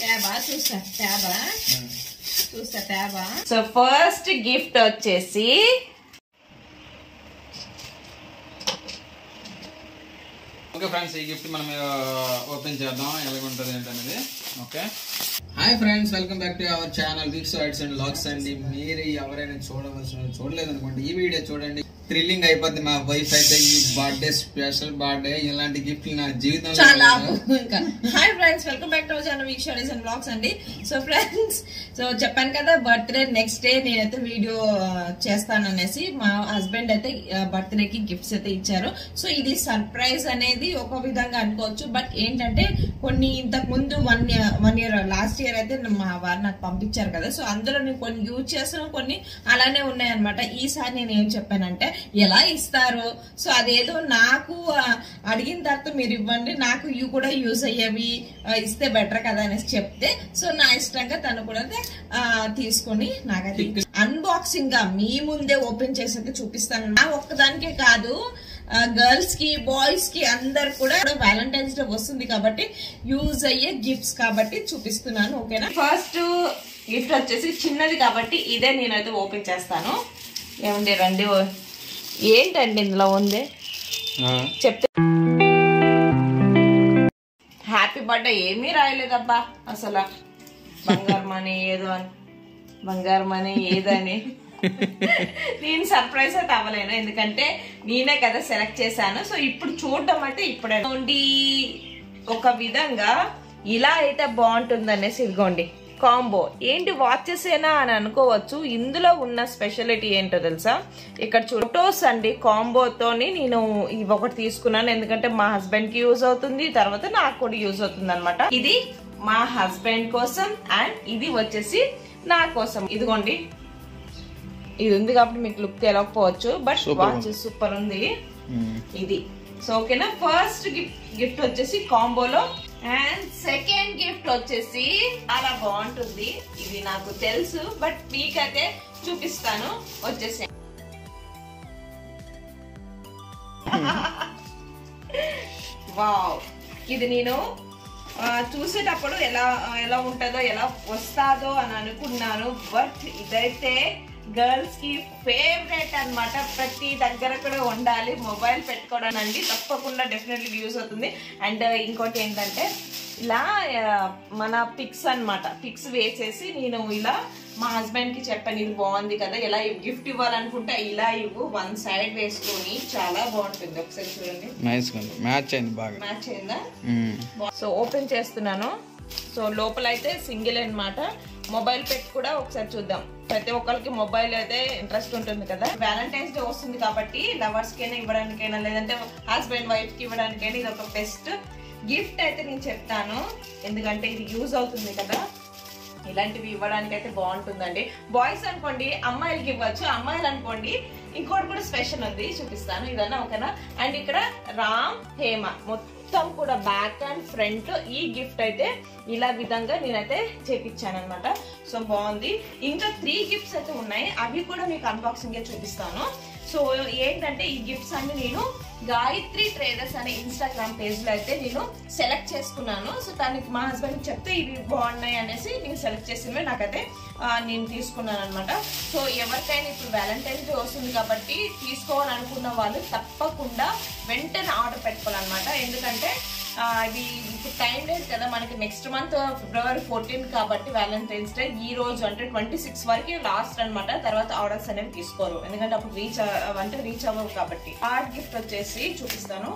ట్యాబా చూస్తా ట్యాబా చూస్తా ట్యాబా సో ఫస్ట్ గిఫ్ట్ వచ్చేసి ఓకే ఫ్రెండ్స్ ఈ గిఫ్ట్ మనం ఓపెన్ చేద్దాం ఎలాగ ఉంటుంది ఏంటనేది okay hi friends welcome back to our channel వీక్స్ ఐడ్స్ అండ్ లాగ్స్ అండి మీరు ఎవరైనా చూడవలసిన చూడలేదు అనుకోండి ఈ వీడియో చూడండి థ్రిల్లింగ్ అయిపోద్ది మా వైఫ్ అయితే ఈ బర్త్డే స్పెషల్ బర్త్డే ఇలాంటి గిఫ్ట్ నా జీవితంలో చాలా లేదు. ఇంకా hi friends welcome back to our channel week studies and blogs అండి సో ఫ్రెండ్స్ సో చెప్పాను కదా బర్త్డే నెక్స్ట్ డే నేనైతే వీడియో చేస్తాననేసి మా హస్బెండ్ అయితే బర్త్డే కి గిఫ్ట్స్ అయితే ఇచ్చారు సో ఇది సర్ప్రైజ్ అనేది ఒక విధంగా అనుకోవచ్చు బట్ ఏంటంటే కొన్ని ఇంతకు ముందు one year one year last year అయితే మా వారు నాకు పంపించారు కదా సో అందులో నేను కొన్ని యూజ్ చేస్తాను కొన్ని అలానే ఉన్నాయన్నమాట ఈసారి నేను ఏం చెప్పానంటే ఎలా ఇస్తారు సో అదేదో నాకు ఆ, అడిగిన తర్వాత మీరు ఇవ్వండి నాకు ఇవి కూడా యూజ్ అయ్యేవి ఆ, ఇస్తే బెటర్ కదా అనేసి చెప్తే సో నా ఇష్టంగా తను కూడా అయితే, ఆ, తీసుకొని నాకైతే అన్బాక్సింగ్ గా మీ ముందే ఓపెన్ చేసి అయితే చూపిస్తాను నా ఒక్కదానికే కాదు గర్ల్స్ కి బాయ్స్ కి అందరు కూడా వ్యాలంటైన్స్ డే వస్తుంది కాబట్టి యూజ్ అయ్యే గిఫ్ట్స్ కాబట్టి చూపిస్తున్నాను ఓకేనా ఫస్ట్ గిఫ్ట్ వచ్చేసి చిన్నది కాబట్టి ఇదే నేనైతే ఓపెన్ చేస్తాను ఏమండి రండి ఓ- ఏంటండి ఇందులో ఉంది ఆ, చెప్తే హ్యాపీ బర్త్డే ఏమీ రాయలేదబ్బా అసలు బంగారు మనీ ఏదో అని బంగారు మనీ ఏదని నేను సర్ప్రైజ్ అయితే అవ్వలేను ఎందుకంటే నేనే కదా సెలెక్ట్ చేశాను సో ఇప్పుడు చూడడం అంటే ఇప్పుడే ఉండి ఒక విధంగా ఇలా అయితే బాగుంటుంది అనేసి ఇదిగోండి కాంబో ఏంటి వాచెస్ ఏనా అని అనుకోవచ్చు ఇందులో ఉన్న స్పెషాలిటీ ఏంటో తెలుసా ఇక్కడ ఫొటోస్ అండి కాంబోతోని నేను ఇవి ఒకటి తీసుకున్నాను ఎందుకంటే మా హస్బెండ్ కి యూజ్ అవుతుంది తర్వాత నాకు కూడా యూజ్ అవుతుంది అనమాట ఇది మా హస్బెండ్ కోసం అండ్ ఇది వచ్చేసి నా కోసం ఇదిగోండి ఇది ఉంది కాబట్టి మీకు లుక్ తెలవకపోవచ్చు బట్ వాచ్ సూపర్ ఉంది ఉమ్. ఇది సో ఓకేనా ఫస్ట్ గిఫ్ట్ గిఫ్ట్ వచ్చేసి కాంబోలో అండ్ సెకండ్ గిఫ్ట్ వచ్చేసి చాలా బాగుంటుంది ఇది నాకు తెలుసు బట్ మీకైతే చూపిస్తాను వచ్చేసి వావ్ ఇది నేను ఆ, చూసేటప్పుడు ఎలా ఎలా ఉంటుందో ఎలా వస్తాదో అని అనుకున్నాను బట్ ఇదైతే గర్ల్స్ కి ఫేవరెట్ అన్నమాట ప్రతి దగ్గర కూడా ఉండాలి మొబైల్ పెట్టుకోవడానికి తప్పకుండా డెఫినెట్లీ యూస్ అవుతుంది అండ్ ఇంకోటి ఏంటంటే ఇలా ఆ, మన పిక్స్ అన్నమాట పిక్స్ వేసేసి నేను ఇలా మా హస్బెండ్ కి చెప్పాను ఇది బాగుంది కదా ఇలా గిఫ్ట్ ఇవ్వాలనుకుంటే ఇలా ఇవ్వు వన్ సైడ్ వేసుకొని చాలా బాగుంటుంది ఒకసారి చూడండి నైస్ గా ఉంది మ్యాచ్ అయింది బాగా మ్యాచ్ అయిందా ఉమ్. సో ఓపెన్ చేస్తున్నాను సో లోపల అయితే సింగిల్ అన్నమాట మొబైల్ పెట్టి కూడా ఒకసారి చూద్దాం ప్రతి ఒక్కరికి మొబైల్ అయితే ఇంట్రెస్ట్ ఉంటుంది కదా వ్యాలంటైన్స్ డే వస్తుంది కాబట్టి లవర్స్ కైనా ఇవ్వడానికైనా లేదంటే హస్బెండ్ వైఫ్ కి ఇవ్వడానికైనా ఇది ఒక బెస్ట్ గిఫ్ట్ అయితే నేను చెప్తాను ఎందుకంటే ఇది యూజ్ అవుతుంది కదా ఇలాంటివి ఇవ్వడానికి అయితే బాగుంటుందండి బాయ్స్ అనుకోండి అమ్మాయిలకి ఇవ్వచ్చు అమ్మాయిలు అనుకోండి ఇంకోటి కూడా స్పెషల్ ఉంది చూపిస్తాను ఇదన్నా ఓకేనా అండ్ ఇక్కడ రామ్ హేమ మొత్తం కూడా బ్యాక్ అండ్ ఫ్రంట్ ఈ గిఫ్ట్ అయితే ఇలా విధంగా నేనైతే చేపించాను అనమాట సో బాగుంది ఇంకా త్రీ గిఫ్ట్స్ అయితే ఉన్నాయి అవి కూడా మీకు అన్బాక్సింగ్ చూపిస్తాను సో ఏంటంటే ఈ గిఫ్ట్స్ అన్ని నేను గాయత్రి ట్రేడర్స్ అనే ఇన్స్టాగ్రామ్ పేజ్ లో అయితే నేను సెలెక్ట్ చేసుకున్నాను సో తనకి మా హస్బెండ్ చెప్తే ఇవి బాగున్నాయి అనేసి నేను సెలెక్ట్ చేసినవి నాకైతే ఆ, నేను తీసుకున్నాను అనమాట సో ఎవరికైనా ఇప్పుడు వ్యాలంటైన్స్ డే వస్తుంది కాబట్టి తీసుకోవాలనుకున్న వాళ్ళు తప్పకుండా వెంటనే ఆర్డర్ పెట్టుకోవాలన్నమాట ఎందుకంటే ఆ, ఇది ఇప్పుడు టైం లేదు కదా మనకి నెక్స్ట్ మంత్ ఫిబ్రవరి ఫోర్టీన్ కాబట్టి వ్యాలంటైన్స్ డే ఈ రోజు అంటే ట్వంటీ సిక్స్ వరకు లాస్ట్ అన్నమాట తర్వాత ఆర్డర్స్ అనేవి తీసుకోరు ఎందుకంటే అప్పుడు రీచ్ అంటే రీచ్ అవ్వవు కాబట్టి ఆర్ట్ గిఫ్ట్ వచ్చేసి చూపిస్తాను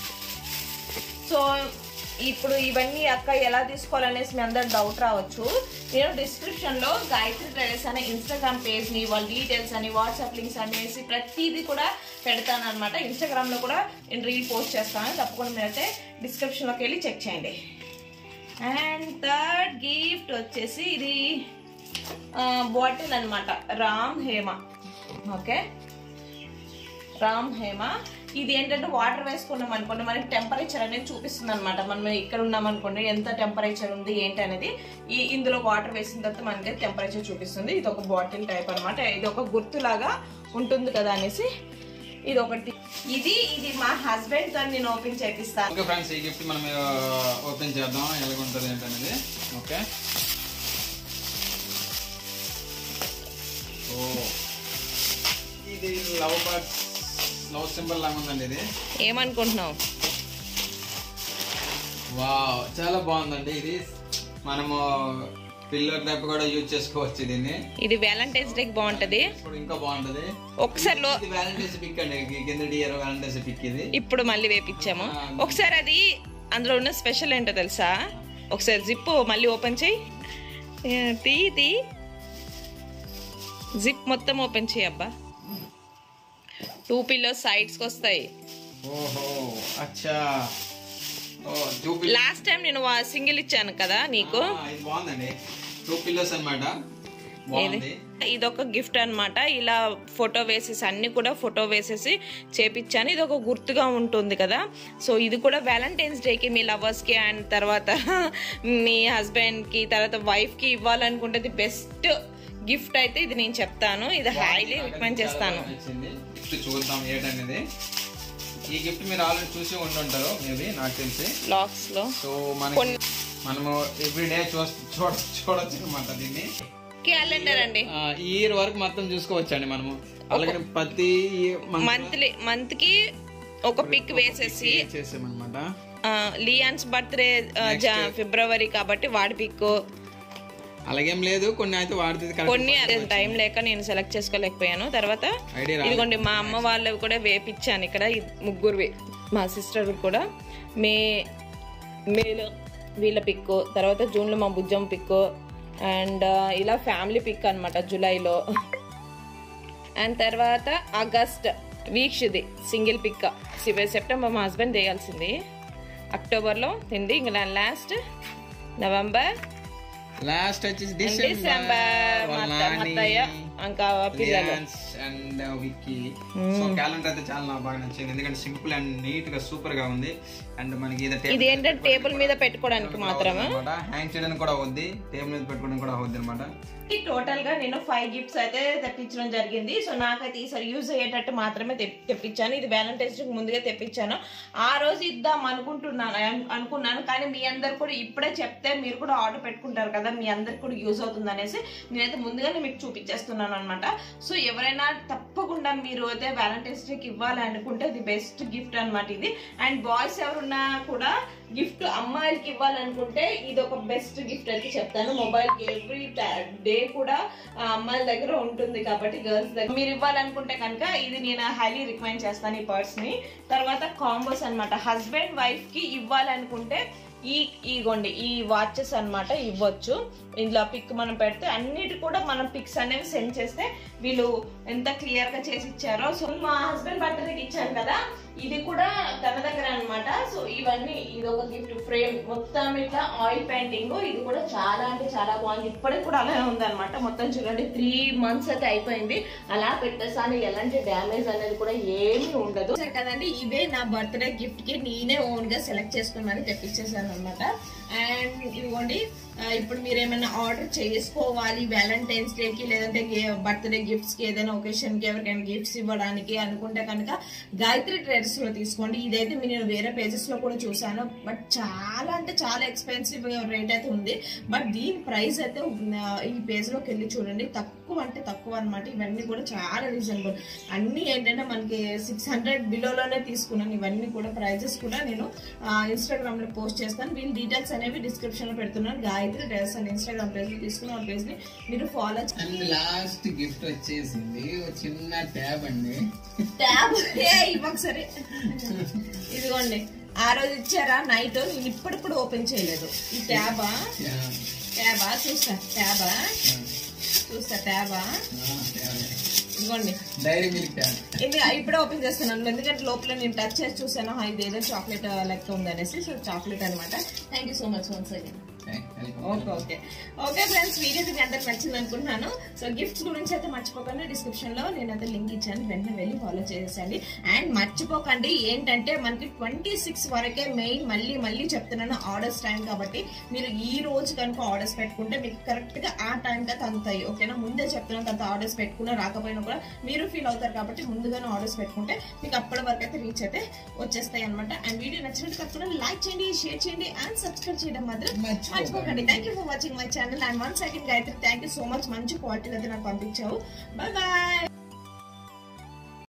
సో ఇప్పుడు ఇవన్నీ అక్క ఎలా తీసుకోవాలనేసి మీ అందరు డౌట్ రావచ్చు నేను డిస్క్రిప్షన్ లో గాయత్రి ట్రేడర్స్ అనే ఇన్స్టాగ్రామ్ పేజ్ ని వాళ్ళ డీటెయిల్స్ అని వాట్సాప్ లింక్స్ అనేసి ప్రతిదీ కూడా పెడతాను అనమాట ఇన్స్టాగ్రామ్ లో కూడా నేను రీల్ పోస్ట్ చేస్తాను తప్పకుండా మీరైతే డిస్క్రిప్షన్ లోకి వెళ్ళి చెక్ చేయండి అండ్ థర్డ్ గిఫ్ట్ వచ్చేసి ఇది బాటిల్ అన్నమాట రామ్ హేమ ఓకే రామ్ హేమ ఇది ఏంటంటే వాటర్ వేసుకున్నాం అనుకోండి మనకి టెంపరేచర్ అనేది చూపిస్తుంది అనమాట మనం ఇక్కడ ఉన్నాం అనుకోండి ఎంత టెంపరేచర్ ఉంది ఏంటి అనేది ఈ ఇందులో వాటర్ వేసిన తర్వాత మనకి టెంపరేచర్ చూపిస్తుంది ఇది ఒక బాటిల్ టైప్ అన్నమాట ఇది ఒక గుర్తులాగా ఉంటుంది కదా అనేసి ఇది ఒకటి ఇది ఇది మా హస్బెండ్ తో నేను ఓపెన్ చేపిస్తాను ఓకే ఫ్రెండ్స్ ఈ గిఫ్ట్ మనం ఓపెన్ చేద్దాం ఎలాగుంటుంది ఏంటనేది ఓకే ఓ ఇది లవ్ బర్డ్స్ లవ్ సింబల్ లాగా ఉందండి ఇది ఏమనుకుంటున్నావు వావ్ చాలా బాగుందండి ఇది మనము పిల్లర్ టైప్ కూడా యూజ్ చేసుకోవచ్చు దీన్ని ఇది వ్యాలంటైన్స్ డే బాగుంటది ఇప్పుడు ఇంకా బాగుంటది ఒకసారి లో ఇది వ్యాలంటైన్స్ పిక్ అండి కింద ఇయర్ వ్యాలంటైన్స్ పిక్ ఇది ఇప్పుడు మళ్ళీ వేపించాము ఒకసారి అది అందులో ఉన్న స్పెషల్ ఏంటో తెలుసా ఒకసారి జిప్ మళ్ళీ ఓపెన్ చేయి ఏ, తీ తీ జిప్ మొత్తం ఓపెన్ చేయి అబ్బా టూ పిల్లోస్ సైడ్స్కి వస్తాయి ఓహో అచ్చా oh two pillars last time నేను సింగిల్ ఇచ్చాను కదా నీకు ఇది బాగుందండి టూ పిల్లర్స్ అన్నమాట బాగుంది ఇది ఒక గిఫ్ట్ అన్నమాట ఇలా ఫోటో వేసేసి అన్ని కూడా ఫోటో వేసేసి చేపించాను ఇది ఒక గుర్తుగా ఉంటుంది కదా సో ఇది కూడా వ్యాలంటైన్స్ డేకి మీ లవర్స్కి అండ్ తర్వాత మీ హస్బెండ్కి తర్వాత వైఫ్కి ఇవ్వాలనుకుంటే ఇది బెస్ట్ గిఫ్ట్ అయితే ఇది నేను చెప్తాను ఇది హైలీ రికమెండ్ చేస్తాను చాలా నచ్చింది గిఫ్ట్ చూద్దాం ఏంటనేది ఈ గిఫ్ట్ మీరు ఆల్రెడీ చూసి ఉండుంటారు మేబీ నాకు తెలిసి లాక్స్ లో సో మనకి మనము ఎవ్రీ డే చూడ చూడ చూడొచ్చు అనమాట దీన్ని క్యాలెండర్ అండి ఆ, ఈ ఇయర్ వరకు మొత్తం చూసుకోవచ్చండి మనము అలాగే ప్రతి month మంత్లీ మంత్ కి ఒక పిక్ వేసేసి చేసామన్నమాట ఆ, లియాన్స్ బర్త్డే ఫిబ్రవరి కాబట్టి వాడి పిక్ అలాగేం లేదు కొన్ని అయితే వాడుతుంది కరెక్ట్ కొన్ని టైం లేక నేను సెలెక్ట్ చేసుకోలేకపోయాను తర్వాత ఐడియా రా ఇదిగోండి మా అమ్మ వాళ్ళవి కూడా వేపిచ్చాను ఇక్కడ ఈ ముగ్గురువి మా సిస్టర్ కూడా మే మేలో వీళ్ళ పిక్ తర్వాత జూన్లో మా బుజ్జం పిక్ అండ్ ఇలా ఫ్యామిలీ పిక్ అనమాట జూలైలో అండ్ తర్వాత ఆగస్ట్ వీక్షది సింగిల్ పిక్ సెప్టెంబర్ మా హస్బెండ్ చేయాల్సింది అక్టోబర్లో తింది ఇంకా లాస్ట్ నవంబర్ లాస్ట్ వచ్చేసి డిసెంబర్ మా అత్త- మా అత్తయ్య ఇంకా పిల్లలు అండ్ విక్కీ సో క్యాలెండర్ అయితే చాలా నాకు బాగా నచ్చింది ఎందుకంటే సింపుల్ అండ్ నీట్ గా సూపర్ గా ఉంది అండ్ మనకి ఇది ఇది ఏంటంటే టేబుల్ మీద పెట్టుకోవడానికి మాత్రమే హ్యాంగ్ చేయడానికి కూడా అవుద్ది టేబుల్ మీద పెట్టుకోవడానికి కూడా అవుద్ది అనమాట టోటల్ గా నేను ఫైవ్ గిఫ్ట్స్ అయితే తెప్పించడం జరిగింది సో నాకైతే ఈసారి యూజ్ అయ్యేటట్టు మాత్రమే తెప్- తెప్పించాను ఇది వ్యాలంటైన్స్ డే ముందుగా తెప్పించాను ఆ రోజు ఇద్దాం అనుకుంటున్నాను అను- అనుకున్నాను కానీ మీ అందరు కూడా ఇప్పుడే చెప్తే మీరు కూడా ఆర్డర్ పెట్టుకుంటారు కదా మీ అందరికి కూడా యూజ్ అవుతుంది అనేసి నేనైతే ముందుగానే మీకు చూపించేస్తున్నాను అనమాట సో ఎవరైనా తప్పకుండా మీరు అయితే వ్యాలంటైన్స్ డేకి ఇవ్వాలి అనుకుంటే ఇది బెస్ట్ గిఫ్ట్ అన్నమాట ఇది అండ్ బాయ్స్ ఎవరున్నా కూడా గిఫ్ట్ అమ్మాయిలకి ఇవ్వాలనుకుంటే ఇది ఒక బెస్ట్ గిఫ్ట్ అయితే చెప్తాను మొబైల్ కి ఎవ్రీ డే కూడా ఆ అమ్మాయిల దగ్గర ఉంటుంది కాబట్టి గర్ల్స్ దగ్గర మీరు ఇవ్వాలనుకుంటే కనుక ఇది నేను హైలీ రికమెండ్ చేస్తాను ఈ పర్స్ ని తర్వాత కాంబోస్ అన్నమాట హస్బెండ్ వైఫ్ కి ఇవ్వాలనుకుంటే ఈ ఇగోండి ఈ వాచెస్ అన్నమాట ఇవ్వచ్చు ఇందులో పిక్ మనం పెడితే అన్నిటి కూడా మనం పిక్స్ అనేవి సెండ్ చేస్తే వీళ్ళు ఎంత క్లియర్ గా చేసి ఇచ్చారో సో మా హస్బెండ్ బర్త్డేకి ఇచ్చాను కదా ఇది కూడా తన దగ్గర అన్నమాట సో ఇవన్నీ ఇది ఒక గిఫ్ట్ ఫ్రేమ్ మొత్తం ఇట్లా ఆయిల్ పెయింటింగ్ ఇది కూడా చాలా అంటే చాలా బాగుంది ఇప్పటికి కూడా అలానే ఉంది అనమాట మొత్తం చూడండి త్రీ మంత్స్ అయితే అయిపోయింది అలా పెట్టేసాను ఎలాంటి డ్యామేజ్ అనేది కూడా ఏమీ ఉండదు సరే కదండి ఇవే నా బర్త్డే గిఫ్ట్ కి నేనే ఓన్ గా సెలెక్ట్ చేసుకుని మరి తెప్పించేసాను అనమాట అండ్ ఇదిగోండి ఆ, ఇప్పుడు మీరు ఏమైనా ఆర్డర్ చేసుకోవాలి వ్యాలంటైన్స్ డే కి లేదంటే బర్త్డే గిఫ్ట్స్ కి ఏదైనా ఒకేషన్ కి ఎవరికైనా గిఫ్ట్స్ ఇవ్వడానికి అనుకుంటే కనుక గాయత్రి ట్రేడర్స్ లో తీసుకోండి ఇదైతే మీరు నేను వేరే పేజెస్ లో కూడా చూసాను బట్ చాలా అంటే చాలా ఎక్స్పెన్సివ్ రేట్ అయితే ఉంది బట్ దీని ప్రైస్ అయితే ఆ, ఈ పేజ్ లోకి వెళ్ళి చూడండి తక్కువ అంటే తక్కువ అన్నమాట ఇవన్నీ కూడా చాలా రీజనబుల్ అన్ని ఏంటంటే మనకి సిక్స్ హండ్రెడ్ బిలోలోనే తీసుకున్నాను ఇవన్నీ కూడా ప్రైజెస్ కూడా నేను ఇన్స్టాగ్రామ్ లో పోస్ట్ చేస్తాను వీళ్ళ డీటెయిల్స్ అనేవి డిస్క్రిప్షన్ లో పెడుతున్నాను గాయత్రి డ్రెస్ అని ఇన్స్టాగ్రామ్ పేజ్ లో తీసుకున్న ఆ పేజ్ ని మీరు ఫాలో అండ్ లాస్ట్ గిఫ్ట్ వచ్చేసింది ఒక చిన్న ట్యాబ్ అండి ట్యాబ్ ఒకసారి ఇదిగోండి ఆ రోజు ఇచ్చారా నైట్ నేను ఇప్పటికి కూడా ఓపెన్ చేయలేదు ఈ ట్యాబా ట్యాబా చూస్తా ట్యాబా చూస్తా ట్యాబా ఇదిగోండి డైరీ మిల్క్ ట్యాబ్ ఇది ఇప్పుడే ఓపెన్ చేస్తున్నాను ఎందుకంటే లోపల నేను టచ్ చేసి చూసాను "హా, ఇది ఏదో చాక్లెట్ లెక్క ఉంది అనేసి సో చాక్లెట్ అనమాట thank you so much once again అది okay okay okay friends video మీ అందరికి నచ్చింది అనుకుంటున్నాను సో గిఫ్ట్స్ గురించి అయితే మర్చిపోకండి డిస్క్రిప్షన్ లో నేను అయితే లింక్ ఇచ్చాను వెంటనే వెళ్ళి ఫాలో చేసేసండి అండ్ మర్చిపోకండి ఏంటంటే మనకి ట్వంటీ సిక్స్ వరకే మెయిన్ మళ్ళీ మళ్ళీ చెప్తున్నాను ఆర్డర్స్ టైం కాబట్టి మీరు ఈ రోజు కనుక ఆర్డర్స్ పెట్టుకుంటే మీకు కరెక్ట్ గా ఆ టైం కి అందుతాయి ఓకేనా ముందే చెప్తున్నాను తర్వాత ఆర్డర్స్ పెట్టుకున్నా రాకపోయినా కూడా మీరు ఫీల్ అవుతారు కాబట్టి ముందుగానే ఆర్డర్స్ పెట్టుకుంటే మీకు అప్పటి వరకు అయితే రీచ్ అయితే వచ్చేస్తాయి అనమాట అండ్ వీడియో నచ్చినట్టు తప్పకుండా లైక్ చేయండి షేర్ చేయండి అండ్ సబ్స్క్రైబ్ చేయడం మాత్రం మర్చిపోకండి. మర్చిపోకండి thank you for watching my channel and one second Gayatri thank you so much మంచి క్వాలిటీలో అయితే నాకు పంపించావు బాయ్ బాయ్